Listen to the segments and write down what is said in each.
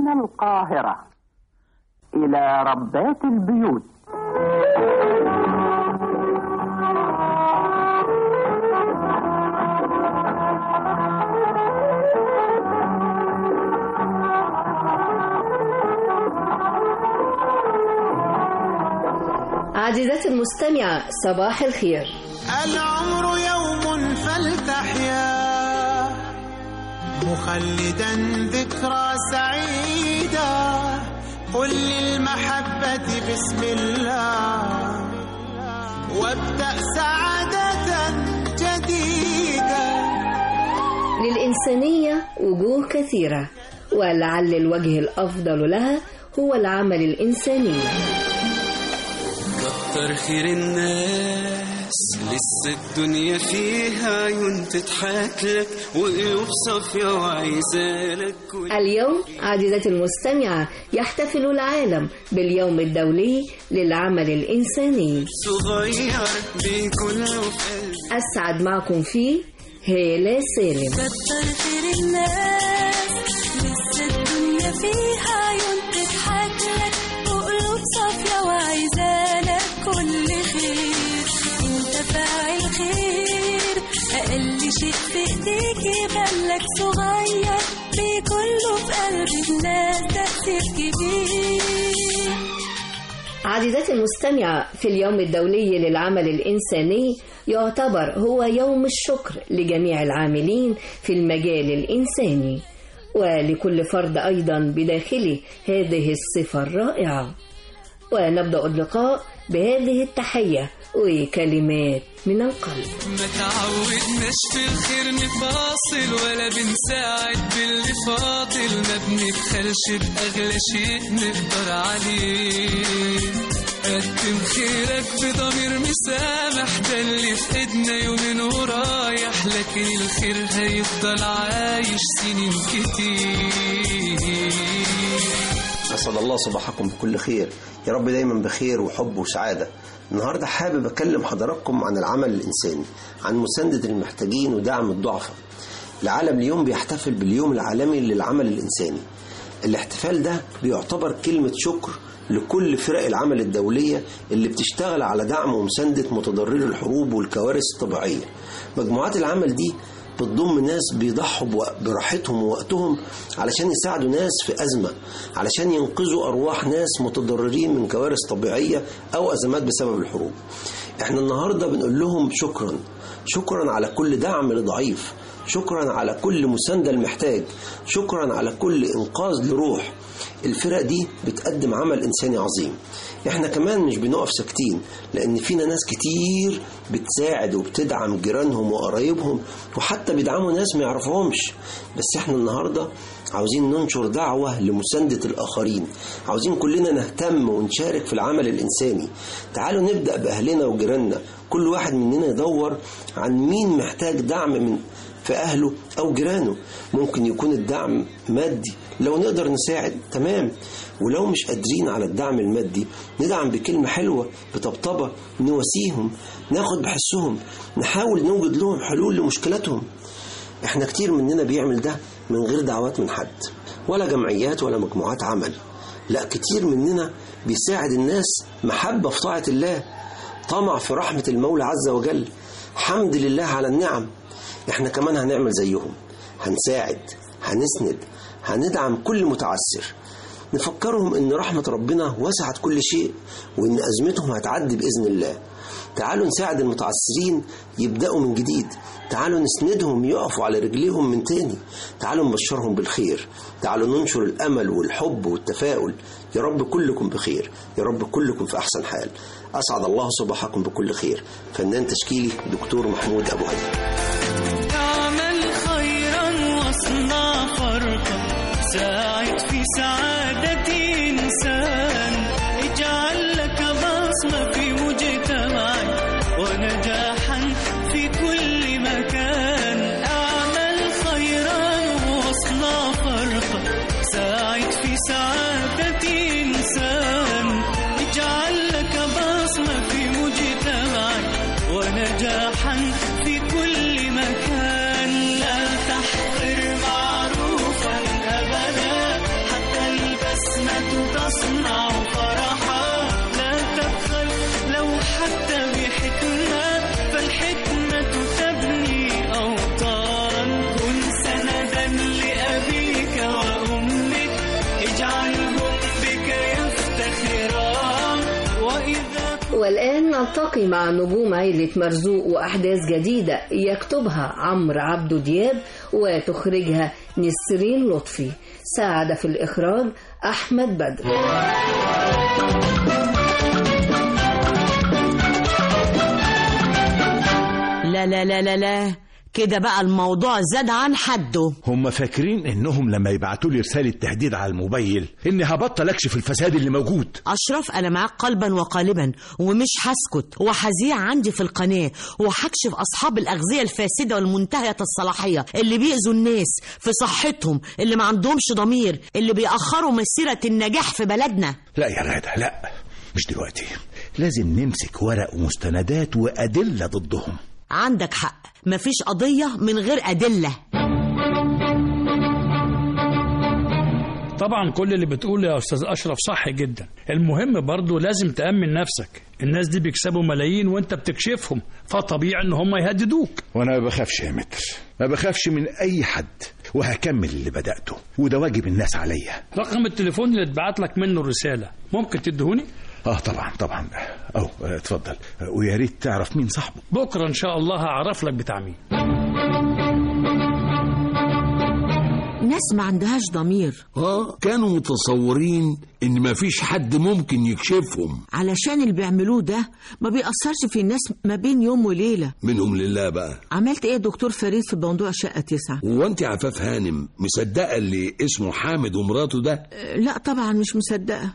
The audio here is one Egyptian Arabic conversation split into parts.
من القاهرة إلى ربات البيوت عزيزتي المستمعة صباح الخير العمر يوم فلتحيا مخلدا ذكرى سعيدة قل للمحبة بسم الله وابدأ سعادة جديدة للإنسانية وجوه كثيرة ولعل الوجه الأفضل لها هو العمل الإنساني كتر خير الناس لسه الدنيا فيها عيون تضحك لك وقلوب صافية وعايزة لك كل اليوم عزيزتي المستمعة يحتفل العالم باليوم الدولي للعمل الإنساني صغير بكل في قلبي أسعد معكم فيه هالة سالم كتر خير الناس لسه الدنيا فيها عيون تضحك لك وقلوب صافية وعايزالك كل خير انت فاعل خير اقل شيء في ايديك يبان لك صغير بكله في قلب الناس تأثير كبير عزيزتي المستمعة في اليوم الدولي للعمل الإنساني يعتبر هو يوم الشكر لجميع العاملين في المجال الإنساني ولكل فرد أيضا بداخله هذه الصفة الرائعة ونبدأ اللقاء بهذه التحية وكلمات من القلب ما تعودناش في الخير نفاصل ولا بنساعد باللي فاضل ما بنبخلش بأغلى شيء نقدر عليه قدم خيرك بضمير مسامح ده اللي في ايدنا يومين ورايح لكن الخير هيفضل عايش سنين كتير أسعد الله صباحكم بكل خير يا رب دايما بخير وحب وسعادة النهاردة حابب أكلم حضراتكم عن العمل الإنساني عن مساندة المحتاجين ودعم الضعفاء العالم اليوم بيحتفل باليوم العالمي للعمل الإنساني الاحتفال ده بيعتبر كلمة شكر لكل فرق العمل الدولية اللي بتشتغل على دعم ومساندة متضرري الحروب والكوارث الطبيعية مجموعات العمل دي بتضم ناس بيضحوا بوق- براحتهم ووقتهم علشان يساعدوا ناس في أزمة علشان ينقذوا أرواح ناس متضررين من كوارث طبيعية أو أزمات بسبب الحروب احنا النهاردة بنقول لهم شكرا شكرا على كل دعم لضعيف شكرا على كل مساندة المحتاج شكرا على كل إنقاذ لروح الفرق دي بتقدم عمل إنساني عظيم احنا كمان مش بنقف ساكتين لأن فينا ناس كتير بتساعد وبتدعم جيرانهم وقرايبهم وحتى بيدعموا ناس ما يعرفوهمش بس احنا النهاردة عاوزين ننشر دعوة لمساندة الآخرين عاوزين كلنا نهتم ونشارك في العمل الإنساني تعالوا نبدأ بأهلنا وجيراننا كل واحد مننا يدور عن مين محتاج دعم من في أهله أو جيرانه ممكن يكون الدعم مادي لو نقدر نساعد تمام ولو مش قادرين على الدعم المادي ندعم بكلمة حلوة بطبطبة نواسيهم ناخد بحسهم نحاول نوجد لهم حلول لمشكلاتهم احنا كتير مننا بيعمل ده من غير دعوات من حد ولا جمعيات ولا مجموعات عمل لا كتير مننا بيساعد الناس محبة في طاعة الله طمع في رحمة المولى عز وجل حمد لله على النعم احنا كمان هنعمل زيهم هنساعد هنسند هندعم كل متعسر نفكرهم ان رحمة ربنا وسعت كل شيء وان ازمتهم هتعدي باذن الله تعالوا نساعد المتعسرين يبدأوا من جديد تعالوا نسندهم يقفوا على رجليهم من تاني تعالوا نبشرهم بالخير تعالوا ننشر الأمل والحب والتفاؤل يا رب كلكم بخير يا رب كلكم في أحسن حال أسعد الله صباحكم بكل خير فنان تشكيلي دكتور محمود أبو هدي اعمل خيرا واصنع فرقا ساعد في سعادة إنسان اجعل لك بصمة في مجتمعك ونجاحا في كل مكان اعمل خيرا واصنع فرقا ساعد في سعادة إنسان اجعل لك بصمة في مجتمعك ونجاحا في كل مكان لا تحقر معروفا أبدا حتى والآن نلتقي مع نجوم عيلة مرزوق وأحداث جديدة يكتبها عمرو عبدو دياب وتخرجها نسرين لطفي ساعد في الإخراج أحمد بدر لا لا لا لا لا كده بقى الموضوع زاد عن حده هم فاكرين انهم لما يبعتوا لي رساله تهديد على الموبايل اني هبطل اكشف الفساد اللي موجود أشرف أنا معاك قلبا وقالبا ومش هسكت وهذيع عندي في القناة وهكشف أصحاب الأغذية الفاسدة والمنتهية الصلاحية اللي بيأذوا الناس في صحتهم اللي ما عندهمش ضمير اللي بيأخروا مسيرة النجاح في بلدنا لا يا غاده لا مش دلوقتي لازم نمسك ورق ومستندات وادله ضدهم عندك حق مفيش قضية من غير أدلة طبعا كل اللي بتقوله يا استاذ اشرف صح جدا المهم برضو لازم تامن نفسك الناس دي بيكسبوا ملايين وانت بتكشفهم فطبيعي ان هم يهددوك وانا ما بخافش يا متر ما بخافش من اي حد وهكمل اللي بدأته وده واجب الناس عليا رقم التليفون اللي اتبعت لك منه الرساله ممكن تدهوني اه طبعا طبعا او آه، اتفضل آه، ويا ريت تعرف مين صاحبه بكره ان شاء الله هعرف لك بتاع مين ناس ما عندهاش ضمير اه كانوا متصورين ان مفيش حد ممكن يكشفهم علشان اللي بيعملوه ده ما بيأثرش في الناس ما بين يوم وليلة منهم لله بقى عملت ايه يا دكتور فريد في موضوع شقة تسعة هو انت عفاف هانم مصدقه اللي اسمه حامد ومراته ده أه، لا طبعا مش مصدقة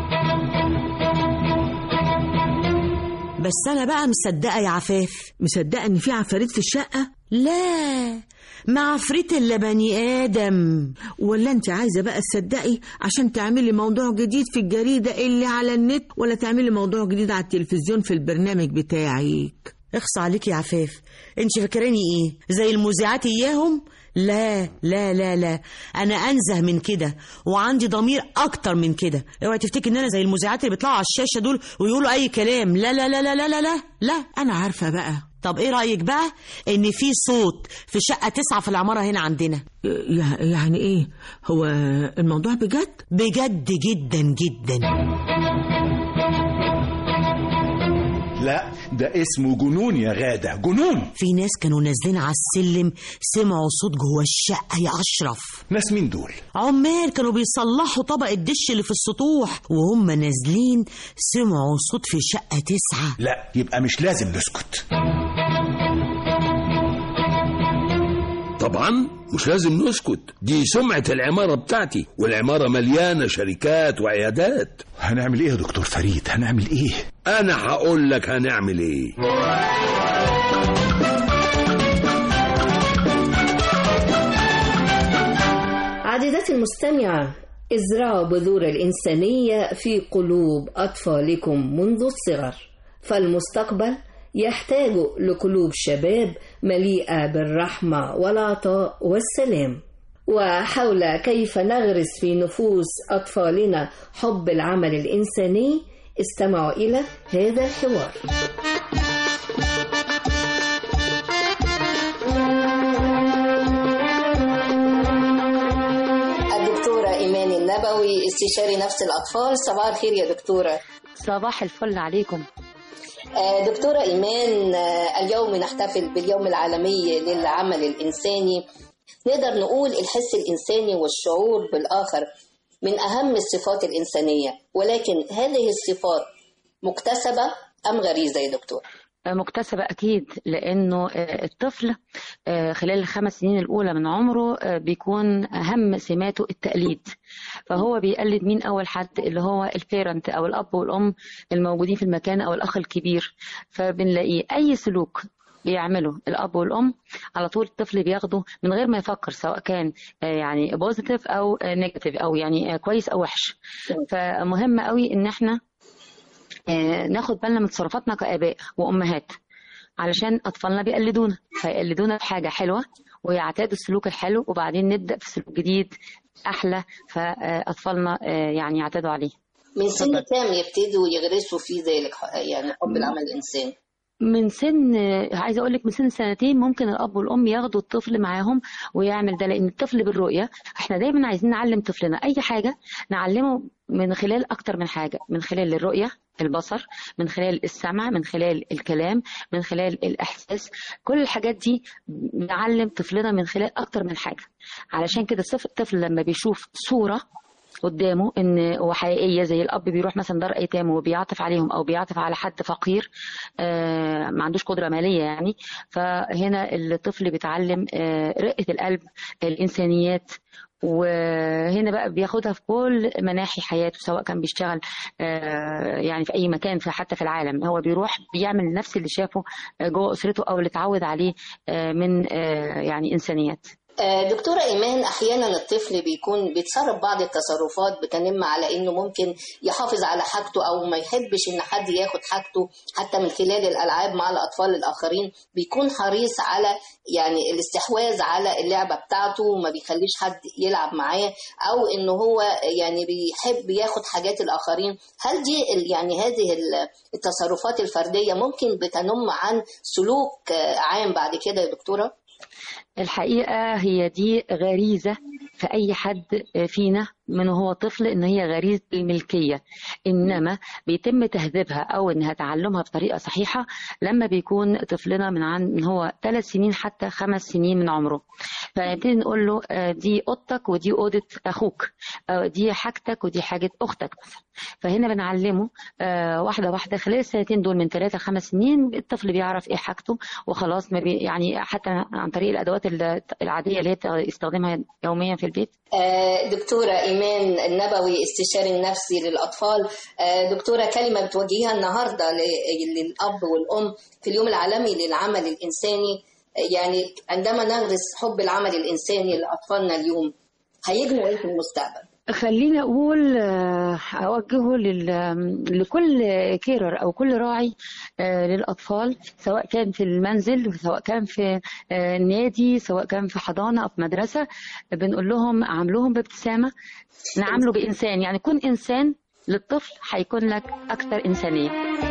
بس انا بقى مصدقة يا عفاف مصدقة ان في عفاريت في الشقة لا ما عفريت الا بني ادم ولا انت عايزه بقى تصدقي عشان تعملي موضوع جديد في الجريده اللي على النت ولا تعملي موضوع جديد على التلفزيون في البرنامج بتاعك اخص عليك يا عفاف انت فاكراني ايه زي المذيعات اياهم لا لا لا لا انا انزه من كده وعندي ضمير اكتر من كده اوعي تفتكر ان انا زي المذيعات اللي بيطلعوا على الشاشه دول ويقولوا اي كلام لا لا لا لا لا لا لا, لا. انا عارفه بقى طب ايه رايك بقى ان في صوت في شقه تسعة في العماره هنا عندنا يعني ايه هو الموضوع بجد بجد جدا جدا لا ده اسمه جنون يا غاده جنون في ناس كانوا نازلين على السلم سمعوا صوت جوه الشقه يا اشرف ناس مين دول عمال كانوا بيصلحوا طبق الدش اللي في السطوح وهم نازلين سمعوا صوت في شقه تسعة لا يبقى مش لازم نسكت طبعا مش لازم نسكت دي سمعة العمارة بتاعتي والعمارة مليانة شركات وعيادات هنعمل ايه يا دكتور فريد هنعمل ايه انا هقول لك هنعمل ايه عزيزتي المستمعة ازرعوا بذور الإنسانية في قلوب أطفالكم منذ الصغر فالمستقبل يحتاج لقلوب شباب مليئة بالرحمة والعطاء والسلام وحول كيف نغرس في نفوس أطفالنا حب العمل الإنساني استمعوا إلى هذا الحوار الدكتورة إيمان النبوي استشاري نفس الأطفال صباح الخير يا دكتورة صباح الفل عليكم آه، دكتورة إيمان آه، اليوم نحتفل باليوم العالمي للعمل الإنساني نقدر نقول الحس الإنساني والشعور بالآخر من أهم الصفات الإنسانية ولكن هذه الصفات مكتسبة أم غريزة يا دكتور؟ مكتسبة أكيد لأنه الطفل خلال الخمس سنين الأولى من عمره بيكون أهم سماته التقليد فهو بيقلد مين أول حد اللي هو البيرنت أو الأب والأم الموجودين في المكان أو الأخ الكبير فبنلاقيه أي سلوك بيعمله الاب والام على طول الطفل بياخده من غير ما يفكر سواء كان يعني بوزيتيف او نيجاتيف او يعني كويس او وحش فمهم قوي ان احنا ناخد بالنا من تصرفاتنا كاباء وامهات علشان اطفالنا بيقلدونا فيقلدونا في حاجه حلوه ويعتادوا السلوك الحلو وبعدين نبدا في سلوك جديد احلى فاطفالنا يعني يعتادوا عليه من سن كام يبتدوا يغرسوا فيه ذلك يعني حب العمل الانساني؟ من سن عايزه اقول لك من سن سنتين ممكن الاب والام ياخدوا الطفل معاهم ويعمل ده لان الطفل بالرؤيه احنا دايما عايزين نعلم طفلنا اي حاجه نعلمه من خلال اكتر من حاجه من خلال الرؤيه البصر من خلال السمع من خلال الكلام من خلال الاحساس كل الحاجات دي نعلم طفلنا من خلال اكتر من حاجه علشان كده الصف- الطفل لما بيشوف صوره قدامه ان هو حقيقيه زي الاب بيروح مثلا دار ايتام وبيعطف عليهم او بيعطف على حد فقير آه، ما عندوش قدره ماليه يعني فهنا الطفل بيتعلم آه، رقه القلب الانسانيات وهنا بقى بياخدها في كل مناحي حياته سواء كان بيشتغل آه، يعني في اي مكان في حتى في العالم هو بيروح بيعمل نفس اللي شافه آه، جوه اسرته او اللي اتعود عليه آه، من آه، يعني انسانيات آه، دكتورة إيمان أحيانا الطفل بيكون بيتصرف بعض التصرفات بتنم على إنه ممكن يحافظ على حاجته أو ما يحبش إن حد ياخد حاجته حتى من خلال الألعاب مع الأطفال الآخرين بيكون حريص على يعني الاستحواذ على اللعبة بتاعته وما بيخليش حد يلعب معاه أو إنه هو يعني بيحب ياخد حاجات الآخرين هل دي ال- يعني هذه ال- التصرفات الفردية ممكن بتنم عن سلوك آه، عام بعد كده يا دكتورة؟ الحقيقة هي دي غريزة في أي حد فينا من هو طفل إن هي غريزة الملكية إنما بيتم تهذيبها أو إنها تعلمها بطريقة صحيحة لما بيكون طفلنا من عن من هو ثلاث سنين حتى خمس سنين من عمره فنبتدي نقول له آه، دي أوضتك ودي أوضة أخوك آه، دي حاجتك ودي حاجة أختك مثلا فهنا بنعلمه آه، واحدة واحدة خلال السنتين دول من ثلاثة لخمس سنين الطفل بيعرف إيه حاجته وخلاص ما بي يعني حتى عن طريق الأدوات ال- العادية اللي هي يستخدمها يوميا في البيت آه، دكتورة إيمان النبوي استشاري النفسي للأطفال آه، دكتورة كلمة بتوجهيها النهاردة ل- للأب والأم في اليوم العالمي للعمل الإنساني آه، يعني عندما نغرس حب العمل الإنساني لأطفالنا اليوم هيجنوا إيه في المستقبل؟ خليني أقول آه، أوجهه لل- لكل كيرر أو كل راعي آه، للأطفال سواء كان في المنزل سواء كان في آه، النادي سواء كان في حضانة أو في مدرسة بنقول لهم عاملوهم بابتسامة نعامله بإنسان يعني كن إنسان للطفل هيكون لك أكثر إنسانية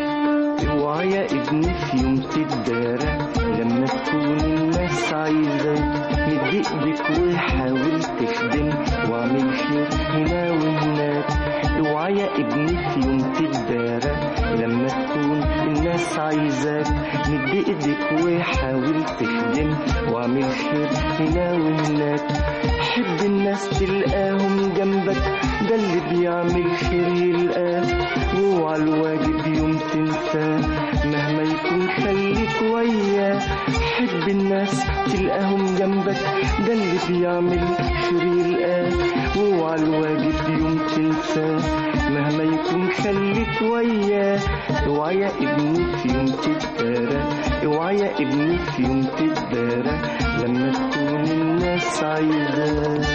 اوعى يا ابني في يوم تتدارى لما تكون الناس عايزة مد ايدك وحاول تخدم واعمل خير هنا وهناك اوعى يا ابني في يوم تتدارى لما تكون الناس عايزاك مد ايدك وحاول تخدم واعمل خير هنا وهناك حب الناس تلقاهم جنبك ده اللي بيعمل خير يلقاه واوعى الواجب يوم تنساه مهما يكون خليك وياه حب الناس تلقاهم جنبك ده اللي بيعمل خير يلقاه واوعى الواجب يوم تنساه مهما يكون خليك وياه اوعى يا ابني في يوم تتدارى اوعى يا ابني في يوم تتدارى لما تكون الناس عايزاك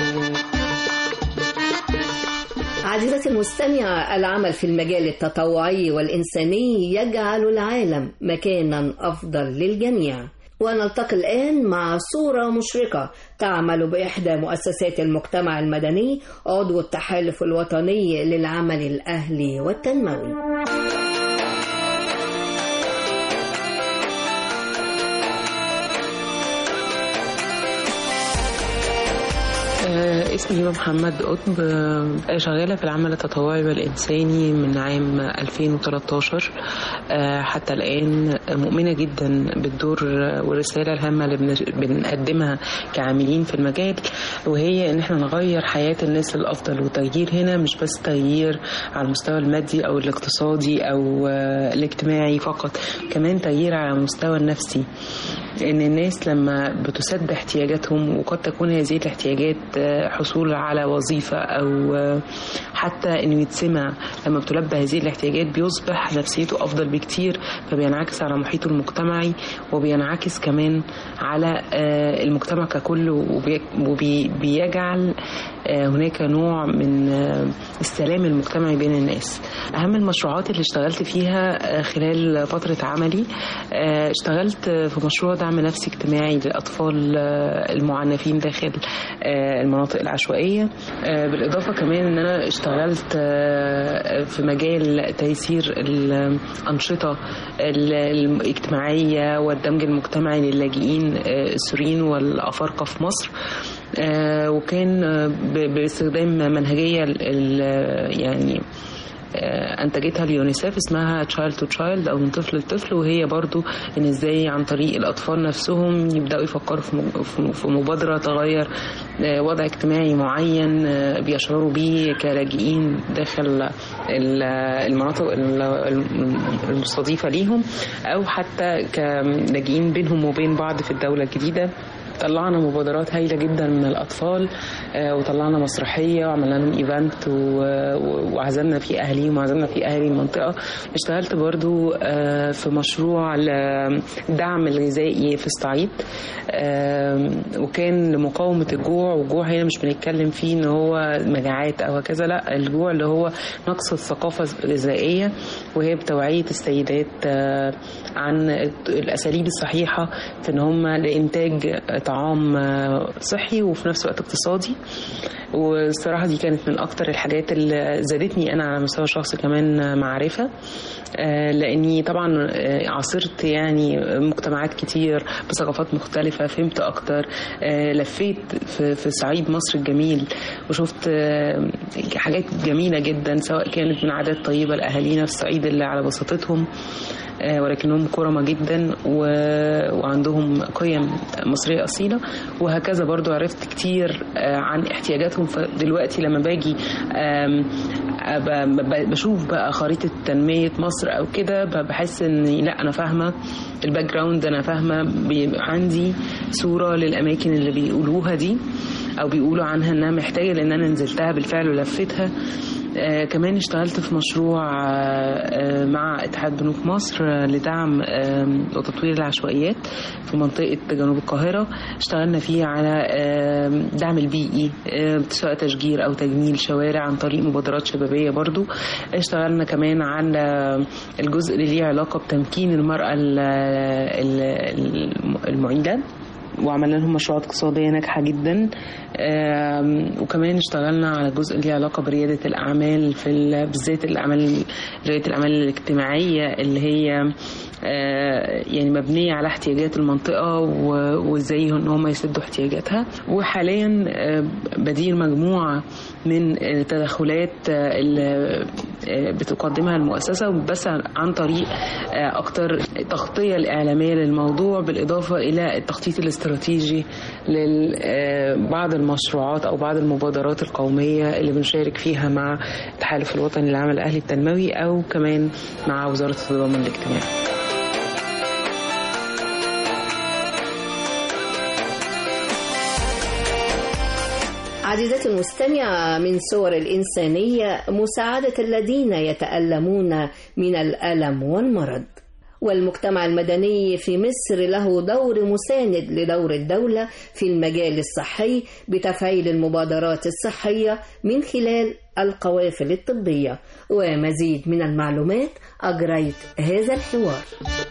عزيزتي المستمعة العمل في المجال التطوعي والإنساني يجعل العالم مكانا أفضل للجميع ونلتقي الآن مع صورة مشرقة تعمل بإحدى مؤسسات المجتمع المدني عضو التحالف الوطني للعمل الأهلي والتنموي آه، اسمي هبة محمد قطب آه، شغالة في العمل التطوعي والإنساني من عام 2013 آه، حتى الآن مؤمنة جدا بالدور والرسالة الهامة اللي بن- بنقدمها كعاملين في المجال وهي إن احنا نغير حياة الناس للأفضل والتغيير هنا مش بس تغيير على المستوى المادي أو الاقتصادي أو آه، الاجتماعي فقط كمان تغيير على المستوى النفسي ان الناس لما بتسد احتياجاتهم وقد تكون هذه الاحتياجات آه، حصول على وظيفة او آه، حتى انه يتسمع لما بتلبى هذه الاحتياجات بيصبح نفسيته افضل بكتير فبينعكس على محيطه المجتمعي وبينعكس كمان على آه، المجتمع ككل وبيجعل هناك نوع من آه، السلام المجتمعي بين الناس اهم المشروعات اللي اشتغلت فيها آه، خلال فترة عملي آه، اشتغلت في مشروع دعم نفسي اجتماعي للأطفال آه، المعنفين داخل آه، المناطق العشوائية آه، بالإضافة كمان إن أنا اشتغلت اشتغلت آه، في مجال تيسير الأنشطة ال- الاجتماعية والدمج المجتمعي للاجئين آه، السوريين والأفارقة في مصر آه، وكان آه، ب- باستخدام منهجية ال- ال- يعني آه، انتجتها اليونيسيف اسمها تشايلد تو تشايلد او من طفل لطفل وهي برضو ان ازاي عن طريق الاطفال نفسهم يبداوا يفكروا في م- في- في مبادره تغير آه، وضع اجتماعي معين آه، بيشعروا بيه كلاجئين داخل ال- المناطق ال- المستضيفه ليهم او حتى كلاجئين بينهم وبين بعض في الدوله الجديده طلعنا مبادرات هايله جدا من الاطفال آه، وطلعنا مسرحيه وعملنا لهم ايفنت و- و- وعزمنا فيه اهاليهم وعزمنا فيه اهالي المنطقه اشتغلت برضو آه، في مشروع للدعم الغذائي في الصعيد آم، وكان لمقاومه الجوع والجوع هنا مش بنتكلم فيه ان هو مجاعات او هكذا لا الجوع اللي هو نقص الثقافه الغذائيه وهي بتوعيه السيدات آه، عن الاساليب الصحيحه في ان هم لانتاج طعام آه، صحي وفي نفس الوقت اقتصادي والصراحه دي كانت من اكتر الحاجات اللي زادتني انا على مستوى شخصي كمان معرفه آه، لاني طبعا آه، عاصرت يعني مجتمعات كتير بثقافات مختلفه فهمت اكتر آه، لفيت في في صعيد مصر الجميل وشفت آه، حاجات جميله جدا سواء كانت من عادات طيبه لاهالينا في الصعيد اللي على بساطتهم آه، ولكنهم كرمة جدا و... وعندهم قيم مصرية أصيلة وهكذا برضو عرفت كتير آه، عن احتياجاتهم فدلوقتي لما باجي آم، أبقى- ب- بشوف بقى خريطة تنمية مصر أو كده ب- بحس إن لا أنا فاهمة الباك جراوند أنا فاهمة بيبقى عندي صورة للأماكن اللي بيقولوها دي أو بيقولوا عنها إنها محتاجة لأن أنا نزلتها بالفعل ولفتها آه كمان اشتغلت في مشروع آه آه مع اتحاد بنوك مصر آه لدعم آه وتطوير العشوائيات في منطقة جنوب القاهرة اشتغلنا فيه على آه دعم البيئي آه سواء تشجير أو تجميل شوارع عن طريق مبادرات شبابية برضو اشتغلنا كمان على الجزء اللي ليه علاقة بتمكين المرأة ال- ال- المعيدة وعملنا لهم مشروعات اقتصادية ناجحة جدا آم، وكمان اشتغلنا على جزء ليه علاقة بريادة الأعمال في ال- بالذات الأعمال ريادة الأعمال الاجتماعية اللي هي آه، يعني مبنية على احتياجات المنطقة و- وازاي ان هم يسدوا احتياجاتها وحاليا آه، بدير مجموعة من التدخلات آه، اللي آه، بتقدمها المؤسسة بس عن طريق آه، أكتر التغطية الإعلامية للموضوع بالإضافة إلى التخطيط الاستراتيجي لبعض المشروعات أو بعض المبادرات القومية اللي بنشارك فيها مع التحالف الوطني للعمل الأهلي التنموي أو كمان مع وزارة التضامن الاجتماعي عزيزتي المستمعة من صور الإنسانية مساعدة الذين يتألمون من الألم والمرض والمجتمع المدني في مصر له دور مساند لدور الدولة في المجال الصحي بتفعيل المبادرات الصحية من خلال القوافل الطبية ومزيد من المعلومات أجريت هذا الحوار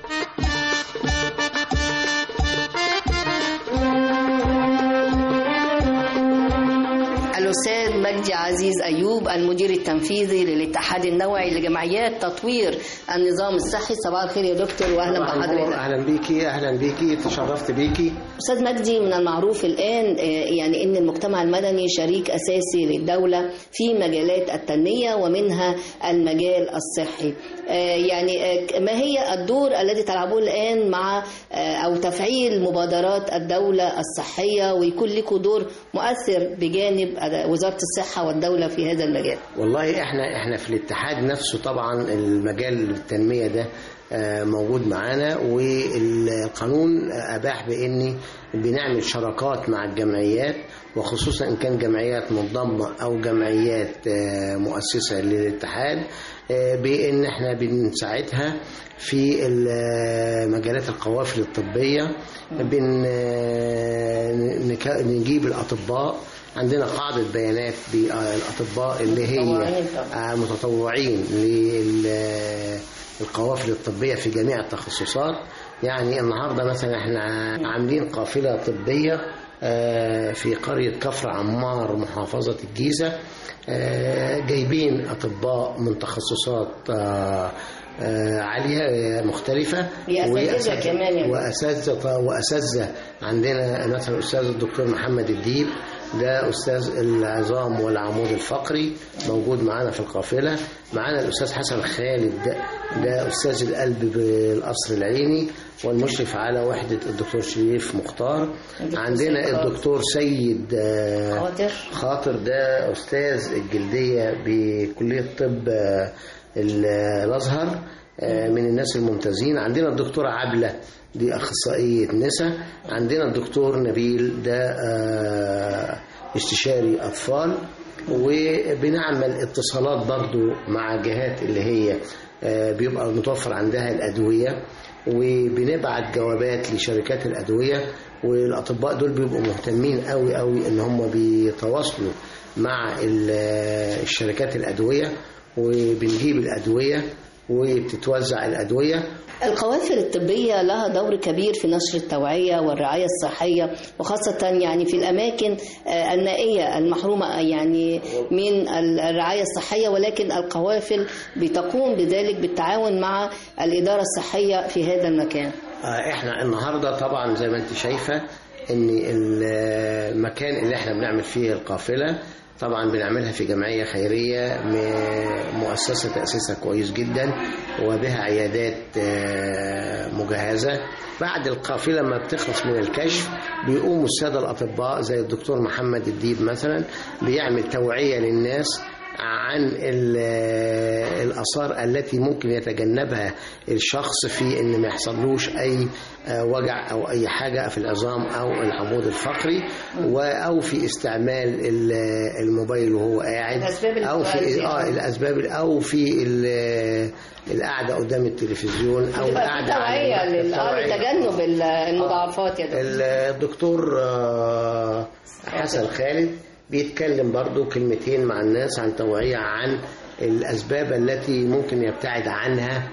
الأستاذ مجدي عزيز أيوب المدير التنفيذي للاتحاد النوعي لجمعيات تطوير النظام الصحي صباح الخير يا دكتور وأهلا بحضرتك اهلا بيكي اهلا بيكي تشرفت بيكي أستاذ مجدي من المعروف الآن آه، يعني أن المجتمع المدني شريك أساسي للدولة في مجالات التنمية ومنها المجال الصحي آه، يعني آه، ما هي الدور الذي تلعبوه الآن مع آه، أو تفعيل مبادرات الدولة الصحية ويكون لكم دور مؤثر بجانب آه، وزارة الصحة والدولة في هذا المجال والله احنا احنا في الاتحاد نفسه طبعا المجال التنميه ده آه، موجود معانا والقانون اباح بان بنعمل شراكات مع الجمعيات وخصوصا ان كان جمعيات منضمه او جمعيات آه، مؤسسه للاتحاد آه، بان احنا بنساعدها في ال- مجالات القوافل الطبيه بن آه، نك- نجيب الاطباء عندنا قاعدة بيانات بالأطباء اللي هي آه، متطوعين للقوافل الطبية في جميع التخصصات يعني النهاردة مثلا احنا عاملين قافلة طبية آه، في قرية كفر عمار محافظة الجيزة آه، جايبين أطباء من تخصصات آه، آه، عالية آه، مختلفة وأساتذة وأساتذة- كمان يعني. وأساتذة وأساتذة عندنا مثلا الأستاذ الدكتور محمد الديب ده أستاذ العظام والعمود الفقري موجود معانا في القافلة معانا الأستاذ حسن خالد ده, ده أستاذ القلب بالقصر العيني والمشرف على وحدة الدكتور شريف مختار عندنا سيد خاطر. الدكتور سيد آه، خاطر. خاطر ده أستاذ الجلدية بكلية طب آه، ال- الأزهر آه، من الناس الممتازين عندنا الدكتورة عبلة دي أخصائية نساء عندنا الدكتور نبيل ده آه، استشاري أطفال وبنعمل اتصالات برضو مع جهات اللي هي آه، بيبقى متوفر عندها الأدوية وبنبعت جوابات لشركات الأدوية والأطباء دول بيبقوا مهتمين قوي قوي إن هم بيتواصلوا مع ال- الشركات الأدوية وبنجيب الأدوية وبتتوزع الأدوية القوافل الطبية لها دور كبير في نشر التوعية والرعاية الصحية وخاصة يعني في الأماكن آه، النائية المحرومة يعني من الرعاية الصحية ولكن القوافل بتقوم بذلك بالتعاون مع الإدارة الصحية في هذا المكان آه، احنا النهارده طبعا زي ما انت شايفه ان المكان اللي احنا بنعمل فيه القافله طبعا بنعملها في جمعيه خيريه م- مؤسسه تاسيسها كويس جدا وبها عيادات آه، مجهزه بعد القافله ما بتخلص من الكشف بيقوموا الساده الاطباء زي الدكتور محمد الديب مثلا بيعمل توعيه للناس عن ال- الآثار التي ممكن يتجنبها الشخص في إن ما يحصلوش أي آه، وجع أو أي حاجة في العظام أو العمود الفقري و- أو في استعمال ال- الموبايل وهو قاعد الأسباب اللي أو بتؤدي في آه إلى- الأسباب أو في ال- القعدة قدام التلفزيون أو بتبقى في القعدة توعية على لل- آه، لتجنب ال- المضاعفات يا دكتور الدكتور آه، حسن خالد بيتكلم برضو كلمتين مع الناس عن توعية عن الأسباب التي ممكن يبتعد عنها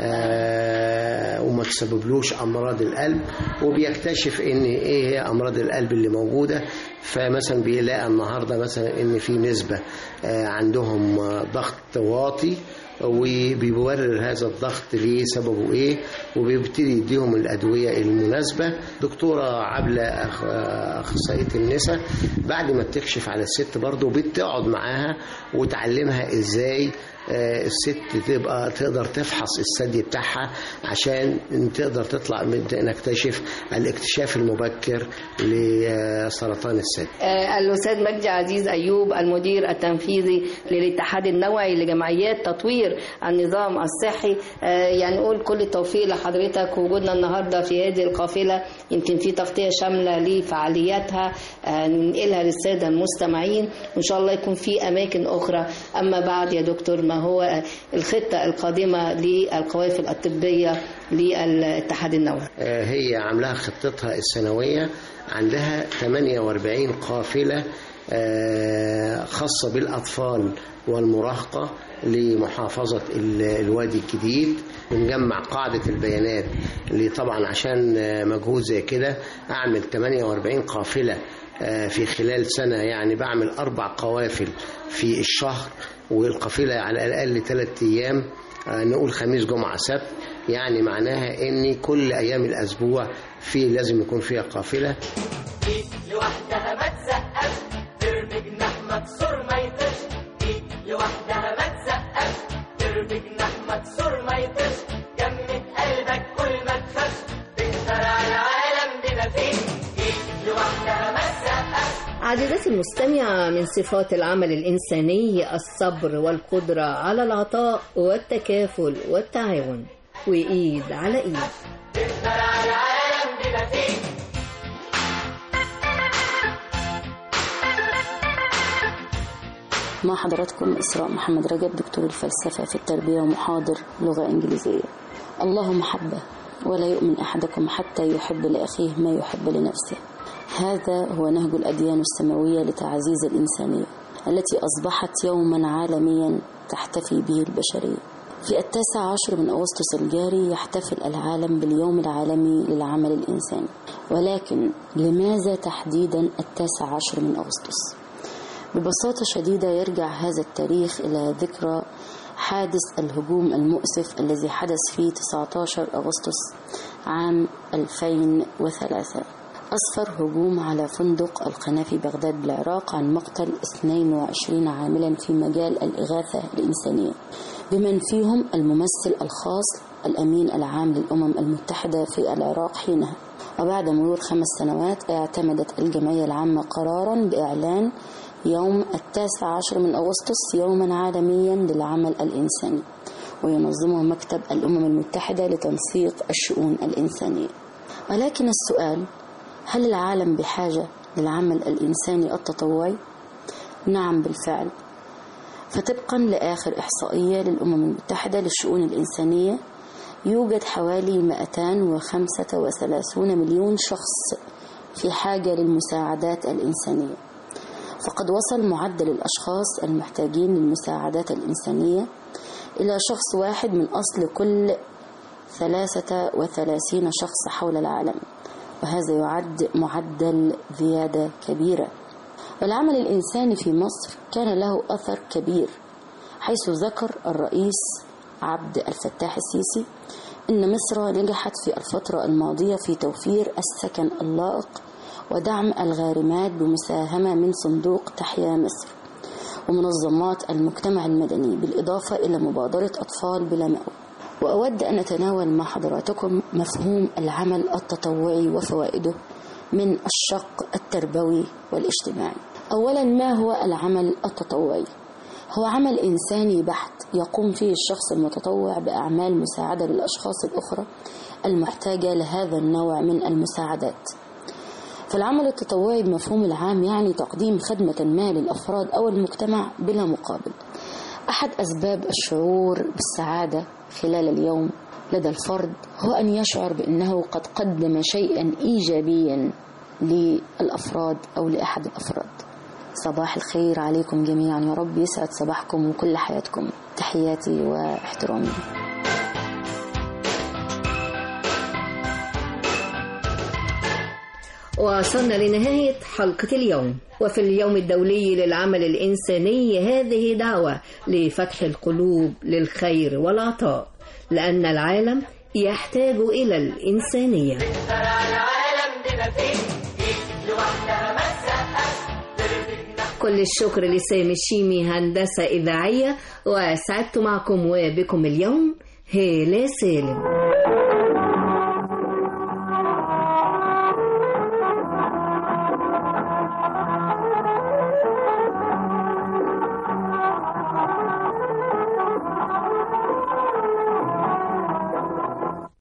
آه، وما تسببلوش أمراض القلب وبيكتشف إن إيه هي أمراض القلب اللي موجودة فمثلا بيلاقي النهاردة مثلا إن في نسبة آه، عندهم آه، ضغط واطي وبيبرر هذا الضغط ليه سببه ايه وبيبتدي يديهم الادويه المناسبه دكتوره عبله أخ- اخصائيه النساء بعد ما بتكشف على الست برضه بتقعد معاها وتعلمها ازاي آه، الست تبقى تقدر تفحص الثدي بتاعها عشان تقدر تطلع من- نكتشف الاكتشاف المبكر لسرطان الثدي آه، الأستاذ مجدي عزيز أيوب المدير التنفيذي للاتحاد النوعي لجمعيات تطوير النظام الصحي آه، يعني نقول كل التوفيق لحضرتك وجودنا النهاردة في هذه القافلة يمكن في تغطية شاملة لفعالياتها آه، ننقلها للسادة المستمعين وإن شاء الله يكون في أماكن أخرى أما بعد يا دكتور ما هو الخطة القادمة للقوافل الطبية للاتحاد النووي آه، هي عاملاها خطتها السنوية عندها 48 قافلة آه، خاصة بالأطفال والمراهقة لمحافظة ال- الوادي الجديد بنجمع قاعدة البيانات اللي طبعا عشان آه، مجهود زي كده أعمل 48 قافلة آه، في خلال سنة يعني بعمل أربع قوافل في الشهر والقافلة على الأقل ثلاثة أيام آه، نقول خميس جمعة سبت يعني معناها ان كل ايام الاسبوع في لازم يكون فيها قافله لوحدها ما تسقف ترمي جناح مكسور ما يطيش ايد لوحدها ما تسقف ترمي جناح مكسور ما يطيش جمد قلبك كل ما تخافش تقدر على العالم بما فيه ايد لوحدها ما تسقف عزيزتي المستمعة من صفات العمل الإنساني الصبر والقدرة على العطاء والتكافل والتعاون وإيد على إيد تقدر على العالم بما فيه مع حضراتكم إسراء محمد رجب دكتور الفلسفة في التربية ومحاضر لغة إنجليزية الله محبة ولا يؤمن أحدكم حتى يحب لأخيه ما يحب لنفسه هذا هو نهج الأديان السماوية لتعزيز الإنسانية التي أصبحت يوما عالميا تحتفي به البشرية في التاسع عشر من أغسطس الجاري يحتفل العالم باليوم العالمي للعمل الإنساني ولكن لماذا تحديدا التاسع عشر من أغسطس؟ ببساطة شديدة يرجع هذا التاريخ إلى ذكرى حادث الهجوم المؤسف الذي حدث في 19 أغسطس عام 2003 أسفر هجوم على فندق القناة في بغداد بالعراق عن مقتل 22 عاملا في مجال الإغاثة الإنسانية بمن فيهم الممثل الخاص الأمين العام للأمم المتحدة في العراق حينها وبعد مرور خمس سنوات اعتمدت الجمعية العامة قرارا بإعلان يوم التاسع عشر من أغسطس يوما عالميا للعمل الإنساني وينظمه مكتب الأمم المتحدة لتنسيق الشؤون الإنسانية ولكن السؤال هل العالم بحاجة للعمل الإنساني التطوعي؟ نعم بالفعل فطبقا لآخر إحصائية للأمم المتحدة للشؤون الإنسانية يوجد حوالي 235 مليون شخص في حاجة للمساعدات الإنسانية فقد وصل معدل الأشخاص المحتاجين للمساعدات الإنسانية إلى شخص واحد من أصل كل 33 شخص حول العالم وهذا يعد معدل زيادة كبيرة والعمل الإنساني في مصر كان له أثر كبير حيث ذكر الرئيس عبد الفتاح السيسي إن مصر نجحت في الفترة الماضية في توفير السكن اللائق ودعم الغارمات بمساهمة من صندوق تحيا مصر ومنظمات المجتمع المدني بالإضافة إلى مبادرة أطفال بلا مأوى وأود أن أتناول مع حضراتكم مفهوم العمل التطوعي وفوائده من الشق التربوي والاجتماعي أولا ما هو العمل التطوعي؟ هو عمل إنساني بحت يقوم فيه الشخص المتطوع بأعمال مساعدة للأشخاص الأخرى المحتاجة لهذا النوع من المساعدات فالعمل التطوعي بمفهوم العام يعني تقديم خدمة ما للأفراد أو المجتمع بلا مقابل أحد أسباب الشعور بالسعادة خلال اليوم لدى الفرد هو أن يشعر بأنه قد قدم شيئا إيجابيا للأفراد أو لأحد الأفراد صباح الخير عليكم جميعا يا رب يسعد صباحكم وكل حياتكم تحياتي واحترامي وصلنا لنهاية حلقة اليوم وفي اليوم الدولي للعمل الإنساني هذه دعوة لفتح القلوب للخير والعطاء لأن العالم يحتاج إلى الإنسانية العالم بما فيه ايد لوحدها ما تسقف تربك كل الشكر لسامي الشيمي هندسة إذاعية وسعدت معكم وبكم اليوم هالة سالم